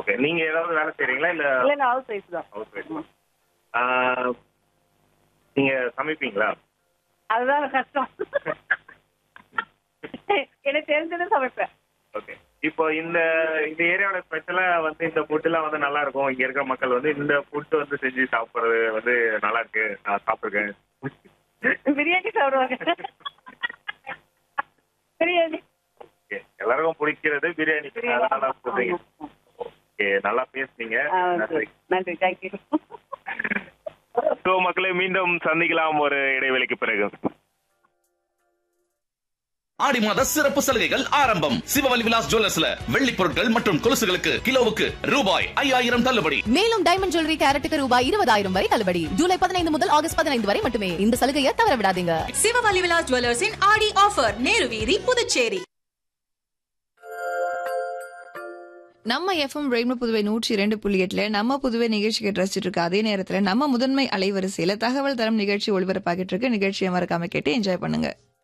Okay நீங்க ஏதாவது வேலை செய்றீங்களா இல்ல இல்ல நான் ஹவுஸ் ஒய்ஃப் தான் ஹவுஸ் ஒய்ஃப் நீங்க சமைப்பீங்களா அதுதான் கஷ்டம் எனக்கு தெரிஞ்சதை சமைப்பேன் ஓகே இப்போ இந்த இந்த ஏரியாவோட ஸ்பெஷலா வந்து இந்த ஃபுட் எல்லாம் வந்து நல்லா இருக்கும் இங்க இருக்கிற மக்கள் வந்து இந்த ஃபுட் வந்து செஞ்சு சாப்பிடுறது வந்து நல்லா இருக்கு நான் சாப்பிட்டுருக்கேன் பிரியாணி சாப்பிடுவாங்க பிரியாணி ஓகே எல்லாருக்கும் பிடிக்கிறது பிரியாணி பிரியாணி அதனால சொல்றீங்க ஆமா. ஓகே நல்லா பேசுனீங்க ஆ, நன்றி நன்றி தேங்க்யூ ஸோ மக்களை மீண்டும் சந்திக்கலாம் ஒரு இடைவெளிக்கு பிறகு ஆடி மாத சிறப்பு சலுகைகள் ஆரம்பம் சிவவலி விலாஸ் ஜுவல்லர்ஸ்ல வெள்ளி பொருட்கள் மற்றும் கொலுசுகளுக்கு கிலோவுக்கு ரூபாய் ஐயாயிரம் தள்ளுபடி மேலும் டைமண்ட் ஜுவல்லரி கேரட்டுக்கு ரூபாய் இருபதாயிரம் வரை தள்ளுபடி ஜூலை பதினைந்து முதல் ஆகஸ்ட் பதினைந்து வரை மட்டுமே இந்த சலுகையை தவற விடாதீங்க சிவவலி விலாஸ் ஜுவல்லர்ஸின் ஆடி ஆஃபர் நேரு வீதி புதுச்சேரி நம்ம எஃப்எம் ரெயின்போ புதுவை நூற்றி இரண்டு புள்ளி எட்டுல நம்ம புதுவை நிகழ்ச்சி கேட்டு ரசிச்சிட்டு இருக்க அதே நேரத்துல நம்ம முதன்மை அலைவரிசையில தகவல் தரம் நிகழ்ச்சி ஒளிபரப்பாகிட்டு இருக்கு நிகழ்ச்சியை மறக்காம கேட்டு என்ஜாய் பண்ணுங்க